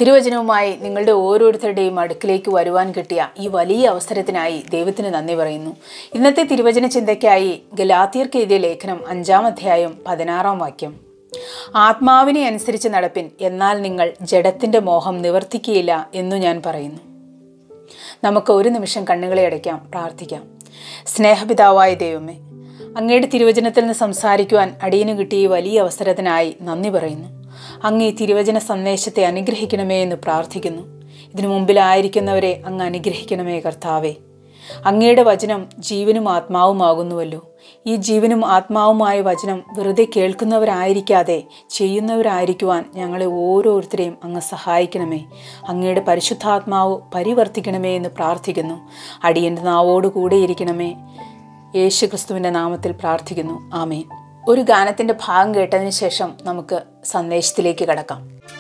തിരുവചനവുമായി നിങ്ങളുടെ ഓരോരുത്തരുടെയും അടുക്കിലേക്ക് വരുവാൻ കിട്ടിയ ഈ വലിയ അവസരത്തിനായി ദൈവത്തിന് നന്ദി പറയുന്നു ഇന്നത്തെ തിരുവചന ചിന്തയ്ക്കായി ഗലാത്തിയർക്ക് എഴുതിയ ലേഖനം അഞ്ചാം അധ്യായം പതിനാറാം വാക്യം ആത്മാവിനെ അനുസരിച്ച് നടപ്പിൻ എന്നാൽ നിങ്ങൾ ജഡത്തിന്റെ മോഹം നിവർത്തിക്കുകയില്ല എന്നു ഞാൻ പറയുന്നു നമുക്ക് ഒരു നിമിഷം കണ്ണുകളെ അടയ്ക്കാം പ്രാർത്ഥിക്കാം സ്നേഹപിതാവായ ദൈവമേ അങ്ങയുടെ തിരുവചനത്തിൽ നിന്ന് സംസാരിക്കുവാൻ അടിയന് കിട്ടിയ ഈ വലിയ അവസരത്തിനായി നന്ദി പറയുന്നു അങ്ങ് ഈ തിരുവചന സന്ദേശത്തെ അനുഗ്രഹിക്കണമേ എന്ന് പ്രാർത്ഥിക്കുന്നു ഇതിനു മുമ്പിലായിരിക്കുന്നവരെ അങ്ങ് അനുഗ്രഹിക്കണമേ കർത്താവേ അങ്ങയുടെ വചനം ജീവനും ആത്മാവുമാകുന്നുവല്ലോ ഈ ജീവനും ആത്മാവുമായ വചനം വെറുതെ കേൾക്കുന്നവരായിരിക്കാതെ ചെയ്യുന്നവരായിരിക്കുവാൻ ഞങ്ങളെ ഓരോരുത്തരെയും അങ്ങ് സഹായിക്കണമേ അങ്ങയുടെ പരിശുദ്ധാത്മാവ് പരിവർത്തിക്കണമേ എന്ന് പ്രാർത്ഥിക്കുന്നു അടിയൻ്റെ നാവോട് കൂടെ ഇരിക്കണമേ യേശു ക്രിസ്തുവിൻ്റെ നാമത്തിൽ പ്രാർത്ഥിക്കുന്നു ആമേൻ ഒരു ഗാനത്തിൻ്റെ ഭാഗം കേട്ടതിന് ശേഷം നമുക്ക് സന്ദേശത്തിലേക്ക് കടക്കാം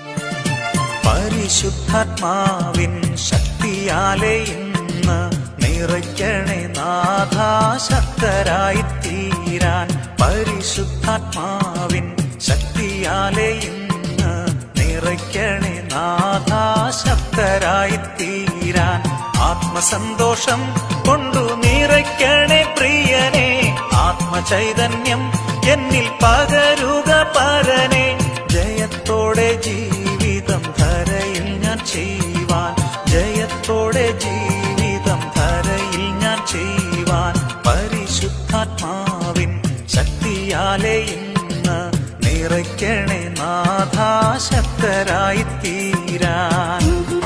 പരിശുദ്ധാത്മാവിൻ ശക്തിയാലെ ഇന്ന് നിറയ്ക്കണേ നാഥാശക്തരായി തീരാൻ പരിശുദ്ധാത്മാവിൻ ശക്തിയാലെ ഇന്ന് നിറയ്ക്കണേ നാഥാശക്തരായി തീരാൻ ആത്മസന്തോഷം കൊണ്ടു നിറയ്ക്കണേ പ്രിയനെ ആത്മചൈതന്യം എന്നിൽ പകരുക പരനെ ജയത്തോടെ ജീവിതം ധരയിൽ ഞാൻ ചെയ്യുവാൻ ജയത്തോടെ ജീവിതം ധരയിൽ ഞാൻ ചെയ്യുവാൻ പരിശുദ്ധാത്മാവിൻ ശക്തിയാലെ ഇന്ന് നിറയ്ക്കണേ നാഥാശക്തരായി തീരാൻ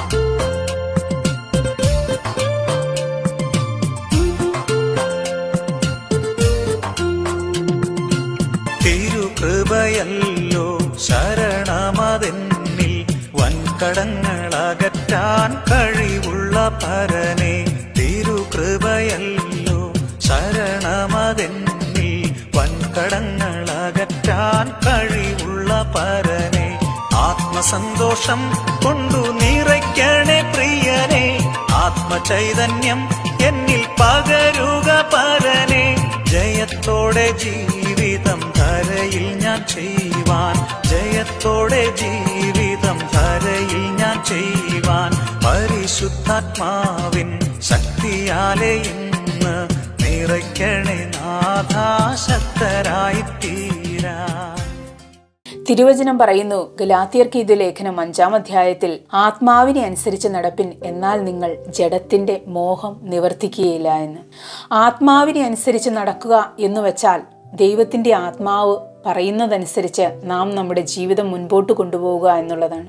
തിരുകൃപയല്ലോ ശരണമതെന്നിൽ വൻകടങ്ങളകറ്റാൻ കഴിവുള്ള പരനെ തിരുകൃപയല്ലോ ശരണമതെന്നിൽ വൻകടങ്ങളകറ്റാൻ കഴിവുള്ള പരനെ ആത്മസന്തോഷം കൊണ്ടു നിറയ്ക്കണേ പ്രിയനെ ആത്മചൈതന്യം എന്നിൽ പകരുക പരനെ ജയത്തോടെ ജീവിതം ധരയിൽ ഞാൻ ചെയ്യുവാൻ ജയത്തോടെ ജീവിതം ധരയിൽ ഞാൻ ചെയ്യുവാൻ പരിശുദ്ധാത്മാവിൻ ശക്തിയാലെ ഇന്ന് നിറയ്ക്കണേ നാഥാശക്തരായി തീരാൻ തിരുവചനം പറയുന്നു ഗലാത്തിയർക്ക് ഇത് ലേഖനം അഞ്ചാം അധ്യായത്തിൽ ആത്മാവിനെ അനുസരിച്ച് നടപ്പിൻ എന്നാൽ നിങ്ങൾ ജഡത്തിന്റെ മോഹം നിവർത്തിക്കുകയില്ല എന്ന് ആത്മാവിനെ അനുസരിച്ച് നടക്കുക എന്ന് വെച്ചാൽ ദൈവത്തിന്റെ ആത്മാവ് പറയുന്നതനുസരിച്ച് നാം നമ്മുടെ ജീവിതം മുൻപോട്ട് കൊണ്ടുപോവുക എന്നുള്ളതാണ്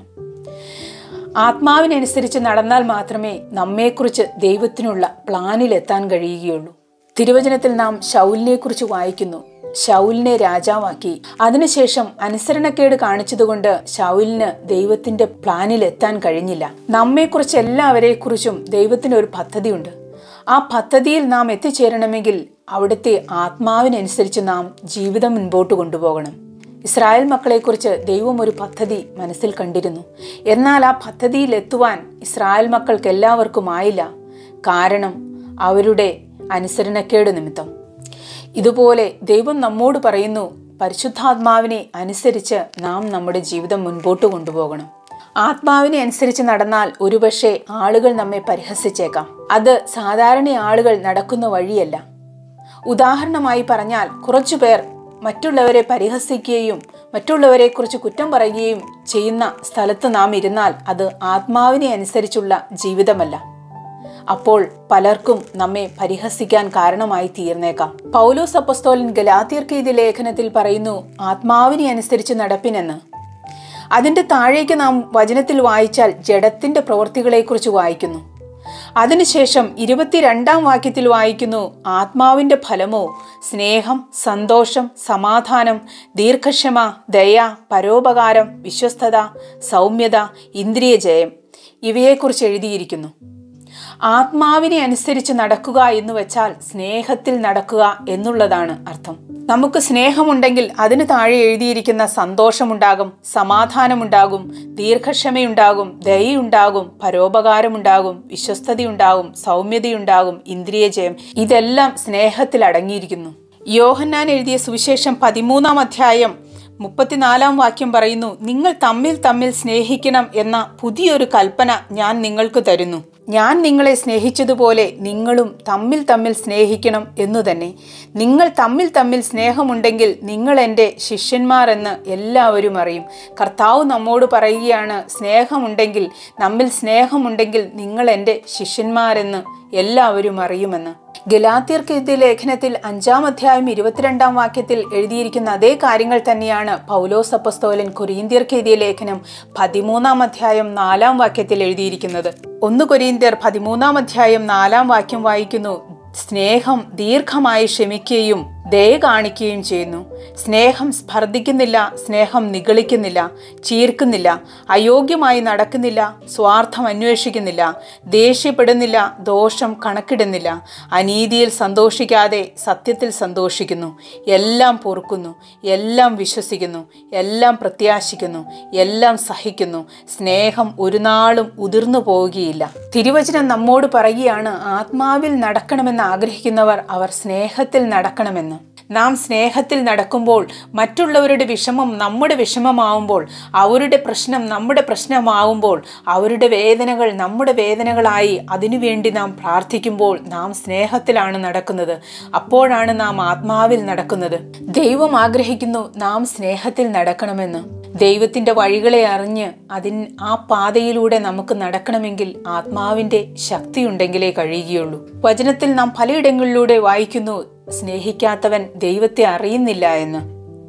ആത്മാവിനനുസരിച്ച് നടന്നാൽ മാത്രമേ നമ്മെക്കുറിച്ച് ദൈവത്തിനുള്ള പ്ലാനിലെത്താൻ കഴിയുകയുള്ളൂ തിരുവചനത്തിൽ നാം ശൗലിനെ കുറിച്ച് വായിക്കുന്നു ശൗലിനെ രാജാവാക്കി അതിനുശേഷം അനുസരണക്കേട് കാണിച്ചതുകൊണ്ട് ശൗലിന് ദൈവത്തിന്റെ പ്ലാനിൽ എത്താൻ കഴിഞ്ഞില്ല നമ്മെക്കുറിച്ച് എല്ലാവരെക്കുറിച്ചും ദൈവത്തിന് ഒരു പദ്ധതിയുണ്ട് ആ പദ്ധതിയിൽ നാം എത്തിച്ചേരണമെങ്കിൽ അവിടുത്തെ ആത്മാവിനനുസരിച്ച് നാം ജീവിതം മുൻപോട്ട് കൊണ്ടുപോകണം ഇസ്രായേൽ മക്കളെക്കുറിച്ച് ദൈവം ഒരു പദ്ധതി മനസ്സിൽ കണ്ടിരുന്നു എന്നാൽ ആ പദ്ധതിയിൽ എത്തുവാൻ ഇസ്രായേൽ മക്കൾക്ക് എല്ലാവർക്കും ആയില്ല കാരണം അവരുടെ അനുസരണക്കേട് നിമിത്തം ഇതുപോലെ ദൈവം നമ്മോട് പറയുന്നു പരിശുദ്ധാത്മാവിനെ അനുസരിച്ച് നാം നമ്മുടെ ജീവിതം മുൻപോട്ട് കൊണ്ടുപോകണം ആത്മാവിനെ അനുസരിച്ച് നടന്നാൽ ഒരുപക്ഷെ ആളുകൾ നമ്മെ പരിഹസിച്ചേക്കാം അത് സാധാരണ ആളുകൾ നടക്കുന്ന വഴിയല്ല ഉദാഹരണമായി പറഞ്ഞാൽ കുറച്ചുപേർ മറ്റുള്ളവരെ പരിഹസിക്കുകയും മറ്റുള്ളവരെക്കുറിച്ച് കുറ്റം പറയുകയും ചെയ്യുന്ന സ്ഥലത്ത് നാം ഇരുന്നാൽ അത് ആത്മാവിനെ അനുസരിച്ചുള്ള ജീവിതമല്ല അപ്പോൾ പലർക്കും നമ്മെ പരിഹസിക്കാൻ കാരണമായി തീർന്നേക്കാം പൗലോസ് അപ്പസ്തോലൻ ഗലാത്തിയർക്ക് ഇത് ലേഖനത്തിൽ പറയുന്നു ആത്മാവിനെ അനുസരിച്ച് നടപ്പിനെന്ന് അതിന്റെ താഴേക്ക് നാം വചനത്തിൽ വായിച്ചാൽ ജഡത്തിന്റെ പ്രവൃത്തികളെക്കുറിച്ച് വായിക്കുന്നു അതിനുശേഷം ഇരുപത്തിരണ്ടാം വാക്യത്തിൽ വായിക്കുന്നു ആത്മാവിന്റെ ഫലമോ സ്നേഹം സന്തോഷം സമാധാനം ദീർഘക്ഷമ ദയ പരോപകാരം വിശ്വസ്തത സൗമ്യത ഇന്ദ്രിയ ജയം ഇവയെക്കുറിച്ച് എഴുതിയിരിക്കുന്നു ആത്മാവിനെ അനുസരിച്ച് നടക്കുക എന്ന് വെച്ചാൽ സ്നേഹത്തിൽ നടക്കുക എന്നുള്ളതാണ് അർത്ഥം നമുക്ക് സ്നേഹമുണ്ടെങ്കിൽ അതിന് താഴെ എഴുതിയിരിക്കുന്ന സന്തോഷമുണ്ടാകും സമാധാനമുണ്ടാകും ദീർഘക്ഷമയുണ്ടാകും ദയയുണ്ടാകും പരോപകാരമുണ്ടാകും വിശ്വസ്തതയുണ്ടാകും സൗമ്യതയുണ്ടാകും ഇന്ദ്രിയജയം ഇതെല്ലാം സ്നേഹത്തിൽ അടങ്ങിയിരിക്കുന്നു യോഹന്നാൻ എഴുതിയ സുവിശേഷം പതിമൂന്നാം അധ്യായം മുപ്പത്തിനാലാം വാക്യം പറയുന്നു നിങ്ങൾ തമ്മിൽ തമ്മിൽ സ്നേഹിക്കണം എന്ന പുതിയൊരു കൽപ്പന ഞാൻ നിങ്ങൾക്ക് തരുന്നു ഞാൻ നിങ്ങളെ സ്നേഹിച്ചതുപോലെ നിങ്ങളും തമ്മിൽ തമ്മിൽ സ്നേഹിക്കണം എന്നു തന്നെ നിങ്ങൾ തമ്മിൽ തമ്മിൽ സ്നേഹമുണ്ടെങ്കിൽ നിങ്ങൾ എൻ്റെ ശിഷ്യന്മാർ എന്ന് എല്ലാവരും അറിയും കർത്താവ് നമ്മോട് പറയുകയാണ് സ്നേഹമുണ്ടെങ്കിൽ നമ്മിൽ സ്നേഹമുണ്ടെങ്കിൽ നിങ്ങൾ എൻ്റെ ശിഷ്യന്മാരെന്ന് എല്ലാവരും അറിയുമെന്ന് ഗലാത്യർക്ക് എഴുതിയ ലേഖനത്തിൽ അഞ്ചാം അധ്യായം ഇരുപത്തിരണ്ടാം വാക്യത്തിൽ എഴുതിയിരിക്കുന്ന അതേ കാര്യങ്ങൾ തന്നെയാണ് പൗലോസ് അപ്പസ്തോലൻ കൊരീന്ത്യർക്ക് എഴുതിയ ലേഖനം പതിമൂന്നാം അധ്യായം നാലാം വാക്യത്തിൽ എഴുതിയിരിക്കുന്നത് ഒന്ന് കൊരീന്ത്യർ പതിമൂന്നാം അധ്യായം നാലാം വാക്യം വായിക്കുന്നു സ്നേഹം ദീർഘമായി ക്ഷമിക്കുകയും ദയ കാണിക്കുകയും ചെയ്യുന്നു സ്നേഹം സ്പർദ്ധിക്കുന്നില്ല സ്നേഹം നിഗളിക്കുന്നില്ല ചീർക്കുന്നില്ല അയോഗ്യമായി നടക്കുന്നില്ല സ്വാർത്ഥം അന്വേഷിക്കുന്നില്ല ദേഷ്യപ്പെടുന്നില്ല ദോഷം കണക്കിടുന്നില്ല അനീതിയിൽ സന്തോഷിക്കാതെ സത്യത്തിൽ സന്തോഷിക്കുന്നു എല്ലാം പൊറുക്കുന്നു എല്ലാം വിശ്വസിക്കുന്നു എല്ലാം പ്രത്യാശിക്കുന്നു എല്ലാം സഹിക്കുന്നു സ്നേഹം ഒരു നാളും ഉതിർന്നു പോവുകയില്ല തിരുവചനം നമ്മോട് പറയുകയാണ് ആത്മാവിൽ നടക്കണമെന്ന് ആഗ്രഹിക്കുന്നവർ അവർ സ്നേഹത്തിൽ നടക്കണമെന്ന് നാം സ്നേഹത്തിൽ നടക്കുമ്പോൾ മറ്റുള്ളവരുടെ വിഷമം നമ്മുടെ വിഷമമാവുമ്പോൾ അവരുടെ പ്രശ്നം നമ്മുടെ പ്രശ്നമാവുമ്പോൾ അവരുടെ വേദനകൾ നമ്മുടെ വേദനകളായി അതിനുവേണ്ടി നാം പ്രാർത്ഥിക്കുമ്പോൾ നാം സ്നേഹത്തിലാണ് നടക്കുന്നത് അപ്പോഴാണ് നാം ആത്മാവിൽ നടക്കുന്നത് ദൈവം ആഗ്രഹിക്കുന്നു നാം സ്നേഹത്തിൽ നടക്കണമെന്ന് ദൈവത്തിന്റെ വഴികളെ അറിഞ്ഞ് അതിൻ ആ പാതയിലൂടെ നമുക്ക് നടക്കണമെങ്കിൽ ആത്മാവിന്റെ ശക്തിയുണ്ടെങ്കിലേ കഴിയുകയുള്ളൂ വചനത്തിൽ നാം പലയിടങ്ങളിലൂടെ വായിക്കുന്നു സ്നേഹിക്കാത്തവൻ ദൈവത്തെ അറിയുന്നില്ല എന്ന്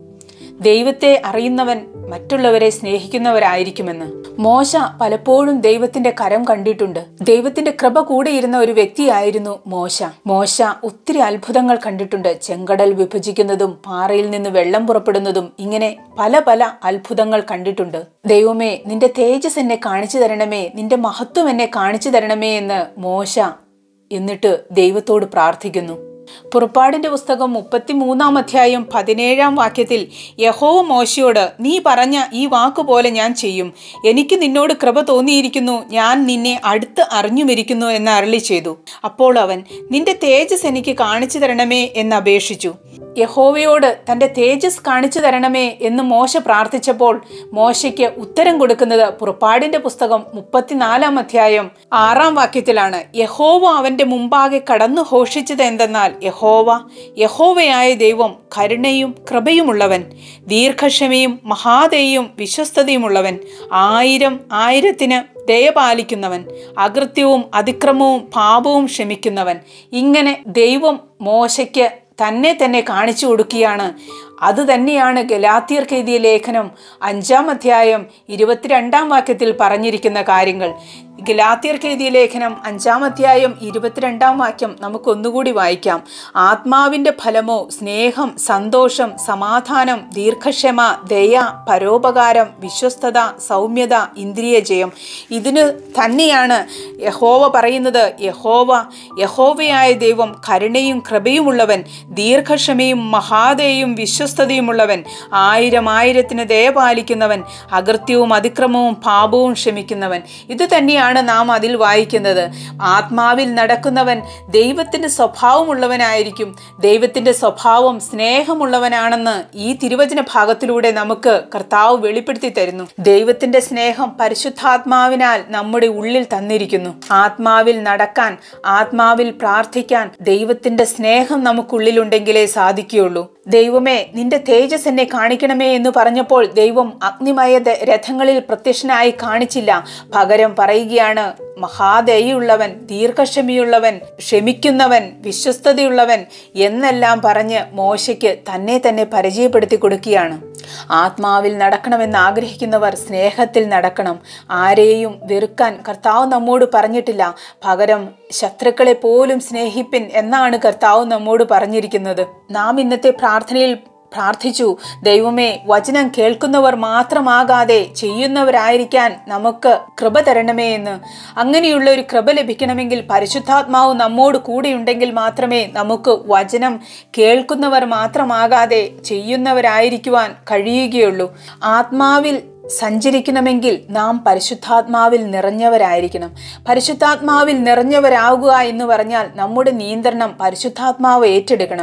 ദൈവത്തെ അറിയുന്നവൻ മറ്റുള്ളവരെ സ്നേഹിക്കുന്നവരായിരിക്കുമെന്ന് മോശ പലപ്പോഴും ദൈവത്തിന്റെ കരം കണ്ടിട്ടുണ്ട് ദൈവത്തിന്റെ കൃപ കൂടിയിരുന്ന ഒരു വ്യക്തിയായിരുന്നു മോശ മോശ ഒത്തിരി അത്ഭുതങ്ങൾ കണ്ടിട്ടുണ്ട് ചെങ്കടൽ വിഭജിക്കുന്നതും പാറയിൽ നിന്ന് വെള്ളം പുറപ്പെടുന്നതും ഇങ്ങനെ പല പല അത്ഭുതങ്ങൾ കണ്ടിട്ടുണ്ട് ദൈവമേ നിന്റെ തേജസ് എന്നെ കാണിച്ചു തരണമേ നിന്റെ മഹത്വം എന്നെ കാണിച്ചു തരണമേ എന്ന് മോശ എന്നിട്ട് ദൈവത്തോട് പ്രാർത്ഥിക്കുന്നു പുറപ്പാടിന്റെ പുസ്തകം മുപ്പത്തിമൂന്നാം അധ്യായം പതിനേഴാം വാക്യത്തിൽ യഹോവ മോശയോട് നീ പറഞ്ഞ ഈ വാക്കുപോലെ ഞാൻ ചെയ്യും എനിക്ക് നിന്നോട് കൃപ തോന്നിയിരിക്കുന്നു ഞാൻ നിന്നെ അടുത്ത് അറിഞ്ഞുമിരിക്കുന്നു എന്ന് അരളി ചെയ്തു അപ്പോൾ അവൻ നിന്റെ തേജസ് എനിക്ക് കാണിച്ചു തരണമേ എന്ന് അപേക്ഷിച്ചു യഹോവയോട് തന്റെ തേജസ് കാണിച്ചു തരണമേ എന്ന് മോശ പ്രാർത്ഥിച്ചപ്പോൾ മോശയ്ക്ക് ഉത്തരം കൊടുക്കുന്നത് പുറപ്പാടിന്റെ പുസ്തകം മുപ്പത്തിനാലാം അധ്യായം ആറാം വാക്യത്തിലാണ് യഹോവ അവന്റെ മുമ്പാകെ കടന്നു ഘോഷിച്ചത് എന്തെന്നാൽ യഹോവ യഹോവയായ ദൈവം കരുണയും കൃപയുമുള്ളവൻ ദീർഘക്ഷമയും മഹാദയും വിശ്വസ്തതയുമുള്ളവൻ ആയിരം ആയിരത്തിന് ദയപാലിക്കുന്നവൻ അകൃത്യവും അതിക്രമവും പാപവും ക്ഷമിക്കുന്നവൻ ഇങ്ങനെ ദൈവം മോശയ്ക്ക് തന്നെ തന്നെ കാണിച്ചു കൊടുക്കുകയാണ് അത് തന്നെയാണ് ഗലാത്തിയർക്ക് എഴുതിയ ലേഖനം അഞ്ചാം അധ്യായം ഇരുപത്തിരണ്ടാം വാക്യത്തിൽ പറഞ്ഞിരിക്കുന്ന കാര്യങ്ങൾ ഗലാത്തിയർക്ക് എഴുതിയ ലേഖനം അഞ്ചാം അധ്യായം ഇരുപത്തിരണ്ടാം വാക്യം നമുക്കൊന്നുകൂടി വായിക്കാം ആത്മാവിൻ്റെ ഫലമോ സ്നേഹം സന്തോഷം സമാധാനം ദീർഘക്ഷമ ദയ പരോപകാരം വിശ്വസ്തത സൗമ്യത ഇന്ദ്രിയ ജയം ഇതിന് തന്നെയാണ് യഹോവ പറയുന്നത് യഹോവ യഹോവയായ ദൈവം കരുണയും കൃപയുമുള്ളവൻ ദീർഘക്ഷമയും മഹാദയും വിശ്വസ്തതയുമുള്ളവൻ ആയിരം ആയിരത്തിന് ദയ പാലിക്കുന്നവൻ അകൃത്യവും അതിക്രമവും പാപവും ക്ഷമിക്കുന്നവൻ ഇത് തന്നെയാണ് നാം അതിൽ വായിക്കുന്നത് ആത്മാവിൽ നടക്കുന്നവൻ ദൈവത്തിൻ്റെ സ്വഭാവമുള്ളവനായിരിക്കും ദൈവത്തിൻ്റെ സ്വഭാവം സ്നേഹമുള്ളവനാണെന്ന് ഈ തിരുവചന ഭാഗത്തിലൂടെ നമുക്ക് കർത്താവ് വെളിപ്പെടുത്തി തരുന്നു ദൈവത്തിൻ്റെ സ്നേഹം പരിശുദ്ധാത്മാവിനാൽ നമ്മുടെ ഉള്ളിൽ തന്നിരിക്കുന്നു ആത്മാവിൽ നടക്കാൻ ആത്മാവിൽ പ്രാർത്ഥിക്കാൻ ദൈവത്തിൻ്റെ സ്നേഹം നമുക്കുള്ളിലുണ്ടെങ്കിലേ സാധിക്കുകയുള്ളൂ ദൈവമേ നിന്റെ തേജസ് എന്നെ കാണിക്കണമേ എന്ന് പറഞ്ഞപ്പോൾ ദൈവം അഗ്നിമയ ദ- രഥങ്ങളിൽ പ്രത്യക്ഷനായി കാണിച്ചില്ല പകരം പറയുകയാണ് മഹാദയുള്ളവൻ ദീർഘക്ഷമയുള്ളവൻ ക്ഷമിക്കുന്നവൻ വിശ്വസ്തതയുള്ളവൻ എന്നെല്ലാം പറഞ്ഞ് മോശയ്ക്ക് തന്നെ തന്നെ പരിചയപ്പെടുത്തി കൊടുക്കുകയാണ് ആത്മാവിൽ നടക്കണമെന്ന് ആഗ്രഹിക്കുന്നവർ സ്നേഹത്തിൽ നടക്കണം ആരെയും വെറുക്കാൻ കർത്താവ് നമ്മോട് പറഞ്ഞിട്ടില്ല പകരം ശത്രുക്കളെ പോലും സ്നേഹിപ്പിൻ എന്നാണ് കർത്താവ് നമ്മോട് പറഞ്ഞിരിക്കുന്നത് നാം ഇന്നത്തെ പ്രാർത്ഥനയിൽ പ്രാർത്ഥിച്ചു ദൈവമേ വചനം കേൾക്കുന്നവർ മാത്രമാകാതെ ചെയ്യുന്നവരായിരിക്കാൻ നമുക്ക് കൃപ തരണമേ എന്ന് അങ്ങനെയുള്ള ഒരു കൃപ ലഭിക്കണമെങ്കിൽ പരിശുദ്ധാത്മാവ് നമ്മോട് കൂടെയുണ്ടെങ്കിൽ മാത്രമേ നമുക്ക് വചനം കേൾക്കുന്നവർ മാത്രമാകാതെ ചെയ്യുന്നവരായിരിക്കുവാൻ കഴിയുകയുള്ളൂ ആത്മാവിൽ സഞ്ചരിക്കണമെങ്കിൽ നാം പരിശുദ്ധാത്മാവിൽ നിറഞ്ഞവരായിരിക്കണം പരിശുദ്ധാത്മാവിൽ നിറഞ്ഞവരാകുക എന്ന് പറഞ്ഞാൽ നമ്മുടെ നിയന്ത്രണം പരിശുദ്ധാത്മാവ് ഏറ്റെടുക്കണം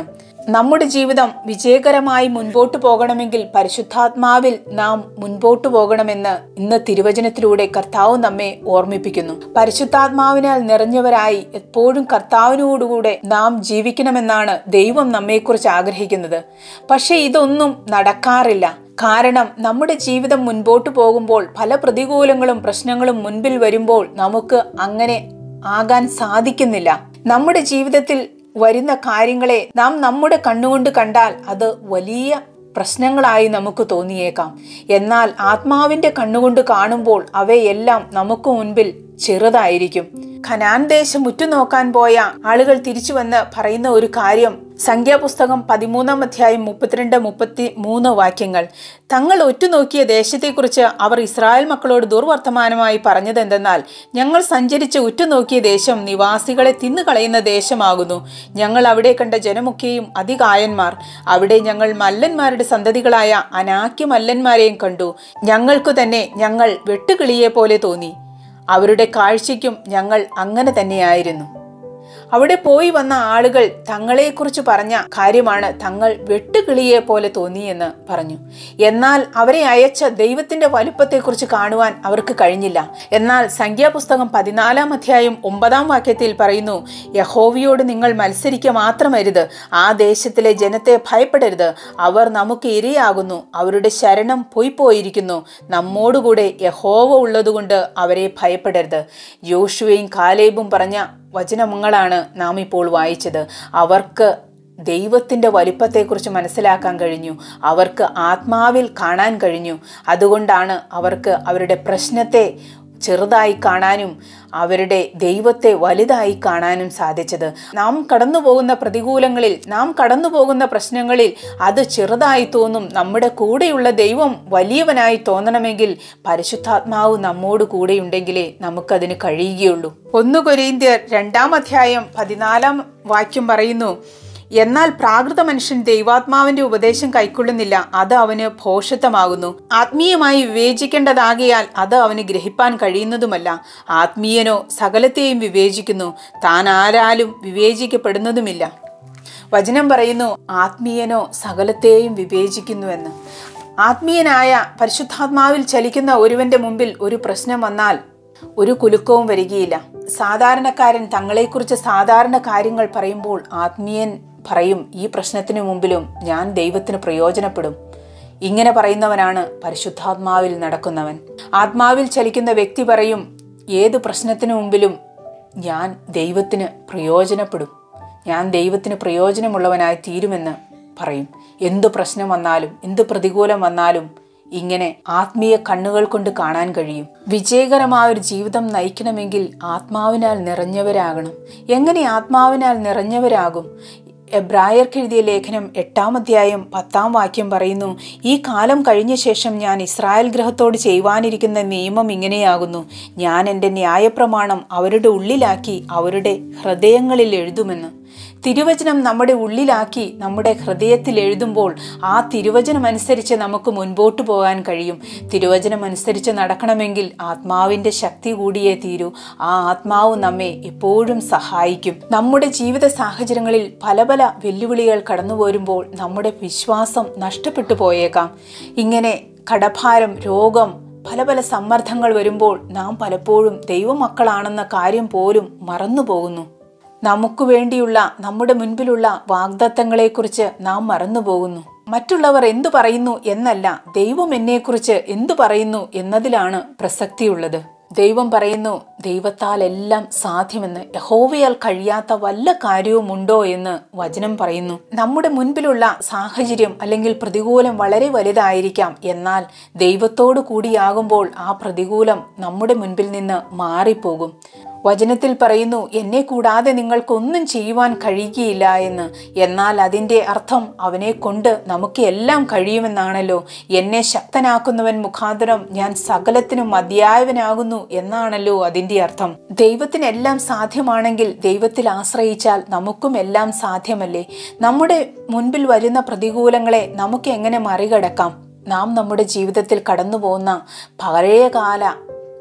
നമ്മുടെ ജീവിതം വിജയകരമായി മുൻപോട്ട് പോകണമെങ്കിൽ പരിശുദ്ധാത്മാവിൽ നാം മുൻപോട്ട് പോകണമെന്ന് ഇന്ന് തിരുവചനത്തിലൂടെ കർത്താവ് നമ്മെ ഓർമ്മിപ്പിക്കുന്നു പരിശുദ്ധാത്മാവിനാൽ നിറഞ്ഞവരായി എപ്പോഴും കർത്താവിനോടുകൂടെ നാം ജീവിക്കണമെന്നാണ് ദൈവം നമ്മെക്കുറിച്ച് ആഗ്രഹിക്കുന്നത് പക്ഷേ ഇതൊന്നും നടക്കാറില്ല കാരണം നമ്മുടെ ജീവിതം മുൻപോട്ട് പോകുമ്പോൾ പല പ്രതികൂലങ്ങളും പ്രശ്നങ്ങളും മുൻപിൽ വരുമ്പോൾ നമുക്ക് അങ്ങനെ ആകാൻ സാധിക്കുന്നില്ല നമ്മുടെ ജീവിതത്തിൽ വരുന്ന കാര്യങ്ങളെ നാം നമ്മുടെ കണ്ണുകൊണ്ട് കണ്ടാൽ അത് വലിയ പ്രശ്നങ്ങളായി നമുക്ക് തോന്നിയേക്കാം എന്നാൽ ആത്മാവിന്റെ കണ്ണുകൊണ്ട് കാണുമ്പോൾ അവയെല്ലാം നമുക്ക് മുൻപിൽ ചെറുതായിരിക്കും ഖനാൻ ദേശം ഉറ്റുനോക്കാൻ പോയ ആളുകൾ തിരിച്ചു വന്ന് പറയുന്ന ഒരു കാര്യം സംഖ്യാപുസ്തകം പതിമൂന്നാം അധ്യായം മുപ്പത്തിരണ്ട് മുപ്പത്തി മൂന്ന് വാക്യങ്ങൾ തങ്ങൾ ഒറ്റുനോക്കിയ ദേശത്തെക്കുറിച്ച് അവർ ഇസ്രായേൽ മക്കളോട് ദുർവർത്തമാനമായി പറഞ്ഞതെന്തെന്നാൽ ഞങ്ങൾ സഞ്ചരിച്ച് ഉറ്റുനോക്കിയ ദേശം നിവാസികളെ തിന്നുകളയുന്ന ദേശമാകുന്നു ഞങ്ങൾ അവിടെ കണ്ട ജനമൊക്കെയും അതികായന്മാർ അവിടെ ഞങ്ങൾ മല്ലന്മാരുടെ സന്തതികളായ അനാക്യ മല്ലന്മാരെയും കണ്ടു ഞങ്ങൾക്കു തന്നെ ഞങ്ങൾ വെട്ടുകിളിയെ പോലെ തോന്നി അവരുടെ കാഴ്ചയ്ക്കും ഞങ്ങൾ അങ്ങനെ തന്നെയായിരുന്നു അവിടെ പോയി വന്ന ആളുകൾ തങ്ങളെക്കുറിച്ച് പറഞ്ഞ കാര്യമാണ് തങ്ങൾ വെട്ടുകിളിയെ പോലെ തോന്നിയെന്ന് പറഞ്ഞു എന്നാൽ അവരെ അയച്ച ദൈവത്തിന്റെ വലുപ്പത്തെക്കുറിച്ച് കാണുവാൻ അവർക്ക് കഴിഞ്ഞില്ല എന്നാൽ സംഖ്യാപുസ്തകം പതിനാലാം അധ്യായം ഒമ്പതാം വാക്യത്തിൽ പറയുന്നു യഹോവയോട് നിങ്ങൾ മത്സരിക്കുക മാത്രമരുത് ആ ദേശത്തിലെ ജനത്തെ ഭയപ്പെടരുത് അവർ നമുക്ക് ഇരയാകുന്നു അവരുടെ ശരണം പോയിപ്പോയിരിക്കുന്നു നമ്മോടുകൂടെ യഹോവ ഉള്ളതുകൊണ്ട് അവരെ ഭയപ്പെടരുത് യോശുവയും കാലേബും പറഞ്ഞ വചനങ്ങളാണ് നാം ഇപ്പോൾ വായിച്ചത് അവർക്ക് ദൈവത്തിൻ്റെ വലിപ്പത്തെക്കുറിച്ച് മനസ്സിലാക്കാൻ കഴിഞ്ഞു അവർക്ക് ആത്മാവിൽ കാണാൻ കഴിഞ്ഞു അതുകൊണ്ടാണ് അവർക്ക് അവരുടെ പ്രശ്നത്തെ ചെറുതായി കാണാനും അവരുടെ ദൈവത്തെ വലുതായി കാണാനും സാധിച്ചത് നാം കടന്നു പോകുന്ന പ്രതികൂലങ്ങളിൽ നാം കടന്നു പോകുന്ന പ്രശ്നങ്ങളിൽ അത് ചെറുതായി തോന്നും നമ്മുടെ കൂടെയുള്ള ദൈവം വലിയവനായി തോന്നണമെങ്കിൽ പരിശുദ്ധാത്മാവ് നമ്മോട് കൂടെയുണ്ടെങ്കിലേ നമുക്കതിന് കഴിയുകയുള്ളൂ ഒന്ന് കൊരീന്ത്യർ രണ്ടാം അധ്യായം പതിനാലാം വാക്യം പറയുന്നു എന്നാൽ പ്രാകൃത മനുഷ്യൻ ദൈവാത്മാവിന്റെ ഉപദേശം കൈക്കൊള്ളുന്നില്ല അത് അവന് ഭോഷത്വമാകുന്നു ആത്മീയമായി വിവേചിക്കേണ്ടതാകിയാൽ അത് അവന് ഗ്രഹിപ്പാൻ കഴിയുന്നതുമല്ല ആത്മീയനോ സകലത്തെയും വിവേചിക്കുന്നു താൻ ആരാലും വിവേചിക്കപ്പെടുന്നതുമില്ല വചനം പറയുന്നു ആത്മീയനോ സകലത്തെയും വിവേചിക്കുന്നുവെന്ന് ആത്മീയനായ പരിശുദ്ധാത്മാവിൽ ചലിക്കുന്ന ഒരുവന്റെ മുമ്പിൽ ഒരു പ്രശ്നം വന്നാൽ ഒരു കുലുക്കവും വരികയില്ല സാധാരണക്കാരൻ തങ്ങളെക്കുറിച്ച് സാധാരണ കാര്യങ്ങൾ പറയുമ്പോൾ ആത്മീയൻ പറയും ഈ പ്രശ്നത്തിന് മുമ്പിലും ഞാൻ ദൈവത്തിന് പ്രയോജനപ്പെടും ഇങ്ങനെ പറയുന്നവനാണ് പരിശുദ്ധാത്മാവിൽ നടക്കുന്നവൻ ആത്മാവിൽ ചലിക്കുന്ന വ്യക്തി പറയും ഏത് പ്രശ്നത്തിനു മുമ്പിലും ഞാൻ ദൈവത്തിന് പ്രയോജനപ്പെടും ഞാൻ ദൈവത്തിന് പ്രയോജനമുള്ളവനായി തീരുമെന്ന് പറയും എന്തു പ്രശ്നം വന്നാലും എന്ത് പ്രതികൂലം വന്നാലും ഇങ്ങനെ ആത്മീയ കണ്ണുകൾ കൊണ്ട് കാണാൻ കഴിയും വിജയകരമായ ഒരു ജീവിതം നയിക്കണമെങ്കിൽ ആത്മാവിനാൽ നിറഞ്ഞവരാകണം എങ്ങനെ ആത്മാവിനാൽ നിറഞ്ഞവരാകും എബ്രായർക്ക് എഴുതിയ ലേഖനം എട്ടാം അധ്യായം പത്താം വാക്യം പറയുന്നു ഈ കാലം കഴിഞ്ഞ ശേഷം ഞാൻ ഇസ്രായേൽ ഗ്രഹത്തോട് ചെയ്യുവാനിരിക്കുന്ന നിയമം ഇങ്ങനെയാകുന്നു ഞാൻ എൻ്റെ ന്യായപ്രമാണം അവരുടെ ഉള്ളിലാക്കി അവരുടെ ഹൃദയങ്ങളിൽ എഴുതുമെന്ന് തിരുവചനം നമ്മുടെ ഉള്ളിലാക്കി നമ്മുടെ ഹൃദയത്തിൽ എഴുതുമ്പോൾ ആ തിരുവചനം അനുസരിച്ച് നമുക്ക് മുൻപോട്ട് പോകാൻ കഴിയും തിരുവചനം അനുസരിച്ച് നടക്കണമെങ്കിൽ ആത്മാവിൻ്റെ ശക്തി കൂടിയേ തീരൂ ആ ആത്മാവ് നമ്മെ എപ്പോഴും സഹായിക്കും നമ്മുടെ ജീവിത സാഹചര്യങ്ങളിൽ പല പല വെല്ലുവിളികൾ കടന്നു പോരുമ്പോൾ നമ്മുടെ വിശ്വാസം നഷ്ടപ്പെട്ടു പോയേക്കാം ഇങ്ങനെ കടഭാരം രോഗം പല പല സമ്മർദ്ദങ്ങൾ വരുമ്പോൾ നാം പലപ്പോഴും ദൈവമക്കളാണെന്ന കാര്യം പോലും മറന്നു പോകുന്നു നമുക്ക് വേണ്ടിയുള്ള നമ്മുടെ മുൻപിലുള്ള വാഗ്ദത്തങ്ങളെക്കുറിച്ച് നാം മറന്നുപോകുന്നു മറ്റുള്ളവർ എന്തു പറയുന്നു എന്നല്ല ദൈവം എന്നെക്കുറിച്ച് എന്തു പറയുന്നു എന്നതിലാണ് പ്രസക്തിയുള്ളത് ദൈവം പറയുന്നു ദൈവത്താൽ എല്ലാം സാധ്യമെന്ന് യഹോവയാൽ കഴിയാത്ത വല്ല കാര്യവുമുണ്ടോ എന്ന് വചനം പറയുന്നു നമ്മുടെ മുൻപിലുള്ള സാഹചര്യം അല്ലെങ്കിൽ പ്രതികൂലം വളരെ വലുതായിരിക്കാം എന്നാൽ ദൈവത്തോടു കൂടിയാകുമ്പോൾ ആ പ്രതികൂലം നമ്മുടെ മുൻപിൽ നിന്ന് മാറിപ്പോകും വചനത്തിൽ പറയുന്നു എന്നെ കൂടാതെ നിങ്ങൾക്കൊന്നും ചെയ്യുവാൻ കഴിയുകയില്ല എന്ന് എന്നാൽ അതിൻ്റെ അർത്ഥം അവനെ കൊണ്ട് നമുക്ക് എല്ലാം കഴിയുമെന്നാണല്ലോ എന്നെ ശക്തനാക്കുന്നവൻ മുഖാന്തരം ഞാൻ സകലത്തിനും മതിയായവനാകുന്നു എന്നാണല്ലോ അതിൻ്റെ അർത്ഥം ദൈവത്തിന് എല്ലാം സാധ്യമാണെങ്കിൽ ദൈവത്തിൽ ആശ്രയിച്ചാൽ നമുക്കും എല്ലാം സാധ്യമല്ലേ നമ്മുടെ മുൻപിൽ വരുന്ന പ്രതികൂലങ്ങളെ നമുക്ക് എങ്ങനെ മറികടക്കാം നാം നമ്മുടെ ജീവിതത്തിൽ കടന്നു പോകുന്ന പഴയകാല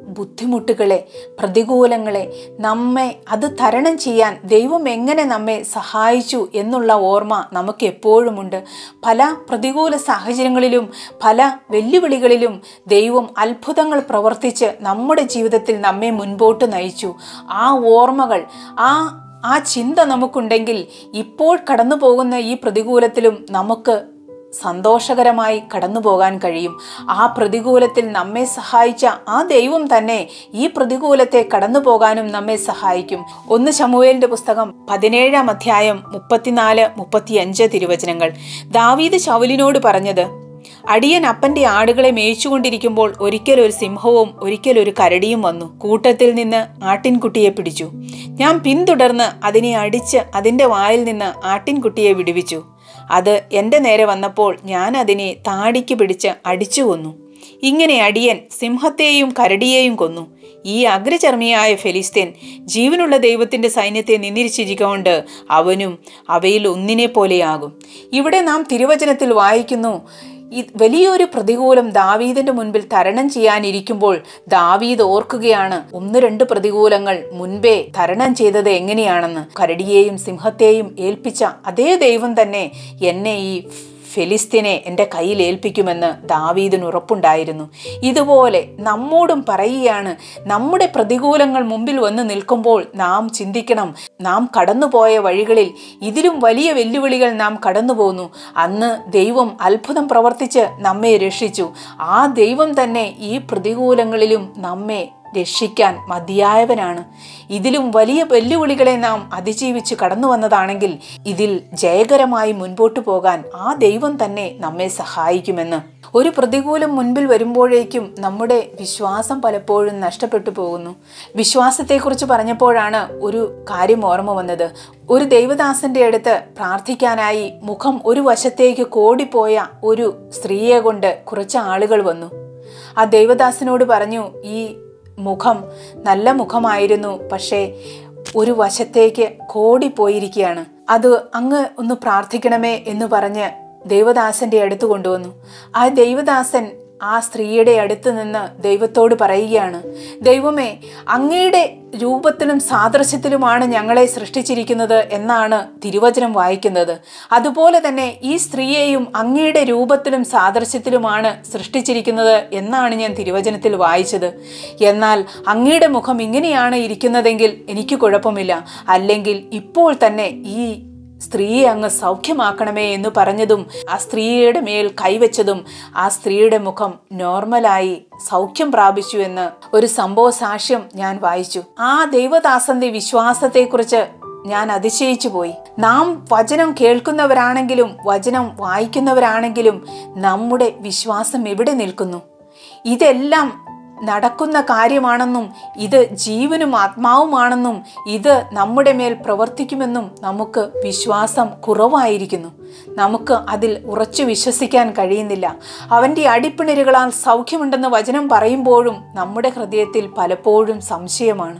ബുദ്ധിമുട്ടുകളെ പ്രതികൂലങ്ങളെ നമ്മെ അത് തരണം ചെയ്യാൻ ദൈവം എങ്ങനെ നമ്മെ സഹായിച്ചു എന്നുള്ള ഓർമ്മ നമുക്ക് എപ്പോഴുമുണ്ട് പല പ്രതികൂല സാഹചര്യങ്ങളിലും പല വെല്ലുവിളികളിലും ദൈവം അത്ഭുതങ്ങൾ പ്രവർത്തിച്ച് നമ്മുടെ ജീവിതത്തിൽ നമ്മെ മുൻപോട്ട് നയിച്ചു ആ ഓർമ്മകൾ ആ ആ ചിന്ത നമുക്കുണ്ടെങ്കിൽ ഇപ്പോൾ കടന്നു പോകുന്ന ഈ പ്രതികൂലത്തിലും നമുക്ക് സന്തോഷകരമായി കടന്നു പോകാൻ കഴിയും ആ പ്രതികൂലത്തിൽ നമ്മെ സഹായിച്ച ആ ദൈവം തന്നെ ഈ പ്രതികൂലത്തെ കടന്നു പോകാനും നമ്മെ സഹായിക്കും ഒന്ന് ശമുവേലിന്റെ പുസ്തകം പതിനേഴാം അധ്യായം മുപ്പത്തിനാല് മുപ്പത്തിയഞ്ച് തിരുവചനങ്ങൾ ദാവീദ് ശൗലിനോട് പറഞ്ഞത് അടിയൻ അപ്പന്റെ ആടുകളെ മേയിച്ചുകൊണ്ടിരിക്കുമ്പോൾ ഒരിക്കൽ ഒരു സിംഹവും ഒരിക്കൽ ഒരു കരടിയും വന്നു കൂട്ടത്തിൽ നിന്ന് ആട്ടിൻകുട്ടിയെ പിടിച്ചു ഞാൻ പിന്തുടർന്ന് അതിനെ അടിച്ച് അതിന്റെ വായിൽ നിന്ന് ആട്ടിൻകുട്ടിയെ വിടുവിച്ചു അത് എൻ്റെ നേരെ വന്നപ്പോൾ ഞാൻ അതിനെ താടിക്ക് പിടിച്ച് അടിച്ചു കൊന്നു ഇങ്ങനെ അടിയൻ സിംഹത്തെയും കരടിയെയും കൊന്നു ഈ അഗ്രചർമ്മിയായ ഫെലിസ്തീൻ ജീവനുള്ള ദൈവത്തിന്റെ സൈന്യത്തെ നിന്നിരിച്ചിരിക്കൊണ്ട് അവനും അവയിൽ ഒന്നിനെ പോലെയാകും ഇവിടെ നാം തിരുവചനത്തിൽ വായിക്കുന്നു ഈ വലിയൊരു പ്രതികൂലം ദാവീദിന്റെ മുൻപിൽ തരണം ചെയ്യാനിരിക്കുമ്പോൾ ദാവീദ് ഓർക്കുകയാണ് ഒന്ന് രണ്ട് പ്രതികൂലങ്ങൾ മുൻപേ തരണം ചെയ്തത് എങ്ങനെയാണെന്ന് കരടിയെയും സിംഹത്തെയും ഏൽപ്പിച്ച അതേ ദൈവം തന്നെ എന്നെ ഈ ഫെലിസ്തീനെ എൻ്റെ കയ്യിൽ ഏൽപ്പിക്കുമെന്ന് ദാവീദിന് ഉറപ്പുണ്ടായിരുന്നു ഇതുപോലെ നമ്മോടും പറയുകയാണ് നമ്മുടെ പ്രതികൂലങ്ങൾ മുമ്പിൽ വന്ന് നിൽക്കുമ്പോൾ നാം ചിന്തിക്കണം നാം കടന്നുപോയ വഴികളിൽ ഇതിലും വലിയ വെല്ലുവിളികൾ നാം കടന്നു പോന്നു അന്ന് ദൈവം അത്ഭുതം പ്രവർത്തിച്ച് നമ്മെ രക്ഷിച്ചു ആ ദൈവം തന്നെ ഈ പ്രതികൂലങ്ങളിലും നമ്മെ രക്ഷിക്കാൻ മതിയായവനാണ് ഇതിലും വലിയ വെല്ലുവിളികളെ നാം അതിജീവിച്ച് കടന്നു വന്നതാണെങ്കിൽ ഇതിൽ ജയകരമായി മുൻപോട്ട് പോകാൻ ആ ദൈവം തന്നെ നമ്മെ സഹായിക്കുമെന്ന് ഒരു പ്രതികൂലം മുൻപിൽ വരുമ്പോഴേക്കും നമ്മുടെ വിശ്വാസം പലപ്പോഴും നഷ്ടപ്പെട്ടു പോകുന്നു വിശ്വാസത്തെക്കുറിച്ച് പറഞ്ഞപ്പോഴാണ് ഒരു കാര്യം ഓർമ്മ വന്നത് ഒരു ദൈവദാസന്റെ അടുത്ത് പ്രാർത്ഥിക്കാനായി മുഖം ഒരു വശത്തേക്ക് കോടിപ്പോയ ഒരു സ്ത്രീയെ കൊണ്ട് കുറച്ച് ആളുകൾ വന്നു ആ ദൈവദാസനോട് പറഞ്ഞു ഈ മുഖം നല്ല മുഖമായിരുന്നു പക്ഷേ ഒരു വശത്തേക്ക് കോടിപ്പോയിരിക്കുകയാണ് അത് അങ്ങ് ഒന്ന് പ്രാർത്ഥിക്കണമേ എന്ന് പറഞ്ഞ് ദേവദാസന്റെ അടുത്ത് കൊണ്ടുവന്നു ആ ദൈവദാസൻ ആ സ്ത്രീയുടെ അടുത്ത് നിന്ന് ദൈവത്തോട് പറയുകയാണ് ദൈവമേ അങ്ങയുടെ രൂപത്തിലും സാദൃശ്യത്തിലുമാണ് ഞങ്ങളെ സൃഷ്ടിച്ചിരിക്കുന്നത് എന്നാണ് തിരുവചനം വായിക്കുന്നത് അതുപോലെ തന്നെ ഈ സ്ത്രീയെയും അങ്ങയുടെ രൂപത്തിലും സാദൃശ്യത്തിലുമാണ് സൃഷ്ടിച്ചിരിക്കുന്നത് എന്നാണ് ഞാൻ തിരുവചനത്തിൽ വായിച്ചത് എന്നാൽ അങ്ങയുടെ മുഖം ഇങ്ങനെയാണ് ഇരിക്കുന്നതെങ്കിൽ എനിക്ക് കുഴപ്പമില്ല അല്ലെങ്കിൽ ഇപ്പോൾ തന്നെ ഈ സ്ത്രീയെ അങ്ങ് സൗഖ്യമാക്കണമേ എന്ന് പറഞ്ഞതും ആ സ്ത്രീയുടെ മേൽ കൈവച്ചതും ആ സ്ത്രീയുടെ മുഖം നോർമലായി സൗഖ്യം പ്രാപിച്ചു എന്ന് ഒരു സംഭവ സാക്ഷ്യം ഞാൻ വായിച്ചു ആ ദൈവദാസന്റെ വിശ്വാസത്തെക്കുറിച്ച് ഞാൻ അതിശയിച്ചു പോയി നാം വചനം കേൾക്കുന്നവരാണെങ്കിലും വചനം വായിക്കുന്നവരാണെങ്കിലും നമ്മുടെ വിശ്വാസം എവിടെ നിൽക്കുന്നു ഇതെല്ലാം നടക്കുന്ന കാര്യമാണെന്നും ഇത് ജീവനും ആത്മാവുമാണെന്നും ഇത് നമ്മുടെ മേൽ പ്രവർത്തിക്കുമെന്നും നമുക്ക് വിശ്വാസം കുറവായിരിക്കുന്നു നമുക്ക് അതിൽ ഉറച്ചു വിശ്വസിക്കാൻ കഴിയുന്നില്ല അവൻ്റെ അടിപ്പിണരുകളാൽ സൗഖ്യമുണ്ടെന്ന് വചനം പറയുമ്പോഴും നമ്മുടെ ഹൃദയത്തിൽ പലപ്പോഴും സംശയമാണ്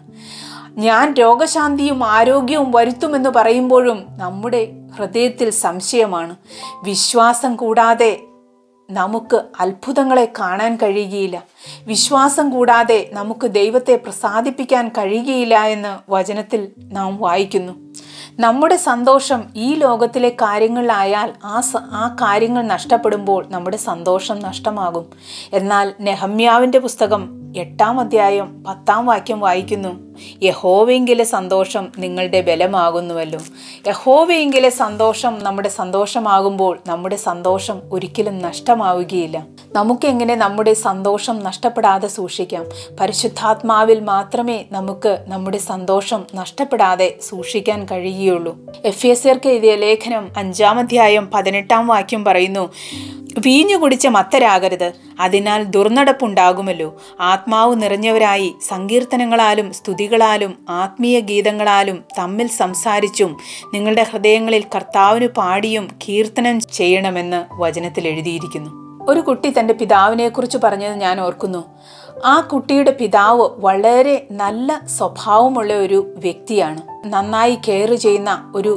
ഞാൻ രോഗശാന്തിയും ആരോഗ്യവും വരുത്തുമെന്ന് പറയുമ്പോഴും നമ്മുടെ ഹൃദയത്തിൽ സംശയമാണ് വിശ്വാസം കൂടാതെ നമുക്ക് അത്ഭുതങ്ങളെ കാണാൻ കഴിയുകയില്ല വിശ്വാസം കൂടാതെ നമുക്ക് ദൈവത്തെ പ്രസാദിപ്പിക്കാൻ കഴിയുകയില്ല എന്ന് വചനത്തിൽ നാം വായിക്കുന്നു നമ്മുടെ സന്തോഷം ഈ ലോകത്തിലെ കാര്യങ്ങളിലായാൽ ആ സ ആ കാര്യങ്ങൾ നഷ്ടപ്പെടുമ്പോൾ നമ്മുടെ സന്തോഷം നഷ്ടമാകും എന്നാൽ നെഹമ്യാവിൻ്റെ പുസ്തകം എട്ടാം അധ്യായം പത്താം വാക്യം വായിക്കുന്നു യഹോവെങ്കിലെ സന്തോഷം നിങ്ങളുടെ ബലമാകുന്നുവല്ലോ യഹോവയെങ്കിലെ സന്തോഷം നമ്മുടെ സന്തോഷമാകുമ്പോൾ നമ്മുടെ സന്തോഷം ഒരിക്കലും നഷ്ടമാവുകയില്ല നമുക്കെങ്ങനെ നമ്മുടെ സന്തോഷം നഷ്ടപ്പെടാതെ സൂക്ഷിക്കാം പരിശുദ്ധാത്മാവിൽ മാത്രമേ നമുക്ക് നമ്മുടെ സന്തോഷം നഷ്ടപ്പെടാതെ സൂക്ഷിക്കാൻ കഴിയുകയുള്ളൂ എഫ് എസ് ആർക്ക് എഴുതിയ ലേഖനം അഞ്ചാം അധ്യായം പതിനെട്ടാം വാക്യം പറയുന്നു വീഞ്ഞു കുടിച്ച മത്തരാകരുത് അതിനാൽ ദുർനടപ്പുണ്ടാകുമല്ലോ ആത്മാവ് നിറഞ്ഞവരായി സങ്കീർത്തനങ്ങളാലും സ്തുതികളാലും ആത്മീയ ഗീതങ്ങളാലും തമ്മിൽ സംസാരിച്ചും നിങ്ങളുടെ ഹൃദയങ്ങളിൽ കർത്താവിന് പാടിയും കീർത്തനം ചെയ്യണമെന്ന് വചനത്തിൽ എഴുതിയിരിക്കുന്നു ഒരു കുട്ടി തൻ്റെ പിതാവിനെക്കുറിച്ച് പറഞ്ഞത് ഞാൻ ഓർക്കുന്നു ആ കുട്ടിയുടെ പിതാവ് വളരെ നല്ല സ്വഭാവമുള്ള ഒരു വ്യക്തിയാണ് നന്നായി കെയർ ചെയ്യുന്ന ഒരു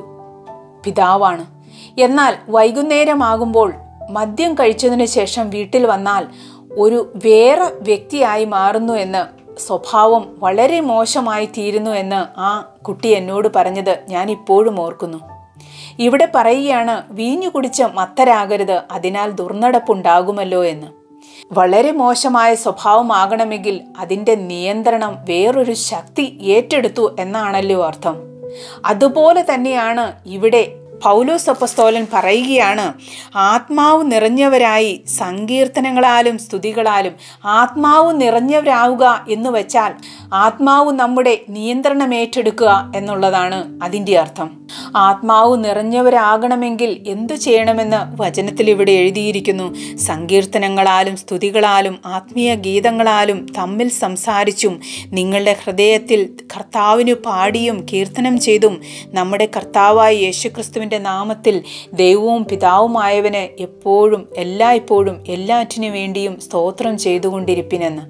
പിതാവാണ് എന്നാൽ വൈകുന്നേരമാകുമ്പോൾ മദ്യം കഴിച്ചതിന് ശേഷം വീട്ടിൽ വന്നാൽ ഒരു വേറെ വ്യക്തിയായി മാറുന്നു എന്ന് സ്വഭാവം വളരെ മോശമായി തീരുന്നു എന്ന് ആ കുട്ടി എന്നോട് പറഞ്ഞത് ഞാൻ ഇപ്പോഴും ഓർക്കുന്നു ഇവിടെ പറയുകയാണ് വീഞ്ഞു കുടിച്ച് മത്തരാകരുത് അതിനാൽ ദുർനടപ്പുണ്ടാകുമല്ലോ എന്ന് വളരെ മോശമായ സ്വഭാവമാകണമെങ്കിൽ അതിൻ്റെ നിയന്ത്രണം വേറൊരു ശക്തി ഏറ്റെടുത്തു എന്നാണല്ലോ അർത്ഥം അതുപോലെ തന്നെയാണ് ഇവിടെ പൗലോസ് അപ്പസ്തോലൻ പറയുകയാണ് ആത്മാവ് നിറഞ്ഞവരായി സങ്കീർത്തനങ്ങളാലും സ്തുതികളാലും ആത്മാവ് നിറഞ്ഞവരാവുക എന്ന് വെച്ചാൽ ആത്മാവ് നമ്മുടെ നിയന്ത്രണം ഏറ്റെടുക്കുക എന്നുള്ളതാണ് അതിൻ്റെ അർത്ഥം ആത്മാവ് നിറഞ്ഞവരാകണമെങ്കിൽ എന്തു ചെയ്യണമെന്ന് വചനത്തിൽ ഇവിടെ എഴുതിയിരിക്കുന്നു സങ്കീർത്തനങ്ങളാലും സ്തുതികളാലും ആത്മീയ ഗീതങ്ങളാലും തമ്മിൽ സംസാരിച്ചും നിങ്ങളുടെ ഹൃദയത്തിൽ കർത്താവിനു പാടിയും കീർത്തനം ചെയ്തും നമ്മുടെ കർത്താവായ യേശുക്രിസ്തുവിൻ്റെ നാമത്തിൽ ദൈവവും പിതാവുമായവന് എപ്പോഴും എല്ലായ്പ്പോഴും എല്ലാറ്റിനു വേണ്ടിയും സ്തോത്രം ചെയ്തുകൊണ്ടിരിപ്പിനെന്ന്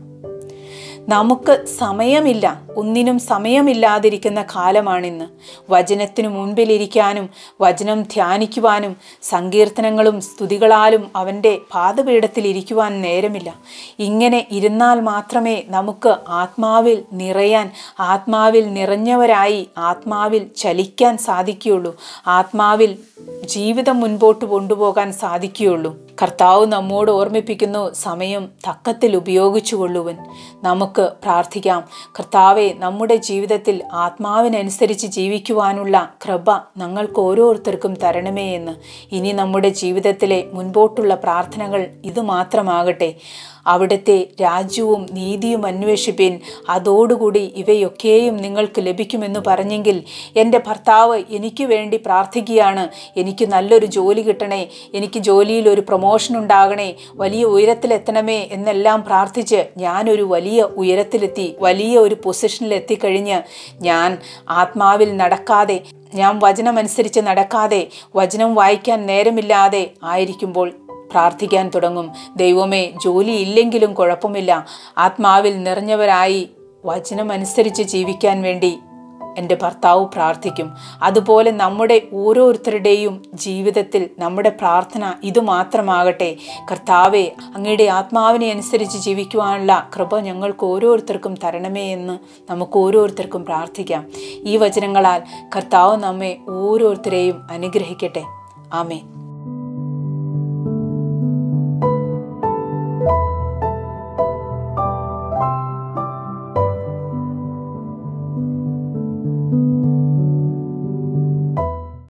നമുക്ക് സമയമില്ല ഒന്നിനും സമയമില്ലാതിരിക്കുന്ന കാലമാണിന്ന് വചനത്തിനു മുൻപിലിരിക്കാനും വചനം ധ്യാനിക്കുവാനും സങ്കീർത്തനങ്ങളും സ്തുതികളാലും അവൻ്റെ പാദപീഠത്തിൽ ഇരിക്കുവാൻ നേരമില്ല ഇങ്ങനെ ഇരുന്നാൽ മാത്രമേ നമുക്ക് ആത്മാവിൽ നിറയാൻ ആത്മാവിൽ നിറഞ്ഞവരായി ആത്മാവിൽ ചലിക്കാൻ സാധിക്കുകയുള്ളൂ ആത്മാവിൽ ജീവിതം മുൻപോട്ട് കൊണ്ടുപോകാൻ സാധിക്കുകയുള്ളൂ കർത്താവ് നമ്മോട് ഓർമ്മിപ്പിക്കുന്നു സമയം തക്കത്തിൽ ഉപയോഗിച്ചുകൊള്ളുവൻ നമുക്ക് പ്രാർത്ഥിക്കാം കർത്താവെ നമ്മുടെ ജീവിതത്തിൽ ആത്മാവിനനുസരിച്ച് ജീവിക്കുവാനുള്ള കൃപ ഞങ്ങൾക്ക് ഓരോരുത്തർക്കും തരണമേ എന്ന് ഇനി നമ്മുടെ ജീവിതത്തിലെ മുൻപോട്ടുള്ള പ്രാർത്ഥനകൾ ഇത് മാത്രമാകട്ടെ അവിടുത്തെ രാജ്യവും നീതിയും അന്വേഷിപ്പിൻ അതോടുകൂടി ഇവയൊക്കെയും നിങ്ങൾക്ക് ലഭിക്കുമെന്ന് പറഞ്ഞെങ്കിൽ എൻ്റെ ഭർത്താവ് എനിക്ക് വേണ്ടി പ്രാർത്ഥിക്കുകയാണ് എനിക്ക് നല്ലൊരു ജോലി കിട്ടണേ എനിക്ക് ജോലിയിൽ ഒരു പ്രൊമോഷൻ ഉണ്ടാകണേ വലിയ ഉയരത്തിലെത്തണമേ എന്നെല്ലാം പ്രാർത്ഥിച്ച് ഞാനൊരു വലിയ ഉയരത്തിലെത്തി വലിയ ഒരു പൊസിഷനിൽ എത്തിക്കഴിഞ്ഞ് ഞാൻ ആത്മാവിൽ നടക്കാതെ ഞാൻ വചനമനുസരിച്ച് നടക്കാതെ വചനം വായിക്കാൻ നേരമില്ലാതെ ആയിരിക്കുമ്പോൾ പ്രാർത്ഥിക്കാൻ തുടങ്ങും ദൈവമേ ജോലി ഇല്ലെങ്കിലും കുഴപ്പമില്ല ആത്മാവിൽ നിറഞ്ഞവരായി വചനമനുസരിച്ച് ജീവിക്കാൻ വേണ്ടി എൻ്റെ ഭർത്താവ് പ്രാർത്ഥിക്കും അതുപോലെ നമ്മുടെ ഓരോരുത്തരുടെയും ജീവിതത്തിൽ നമ്മുടെ പ്രാർത്ഥന ഇത് മാത്രമാകട്ടെ കർത്താവെ അങ്ങയുടെ ആത്മാവിനെ അനുസരിച്ച് ജീവിക്കുവാനുള്ള കൃപ ഞങ്ങൾക്ക് ഓരോരുത്തർക്കും തരണമേ എന്ന് നമുക്ക് ഓരോരുത്തർക്കും പ്രാർത്ഥിക്കാം ഈ വചനങ്ങളാൽ കർത്താവ് നമ്മെ ഓരോരുത്തരെയും അനുഗ്രഹിക്കട്ടെ ആമേ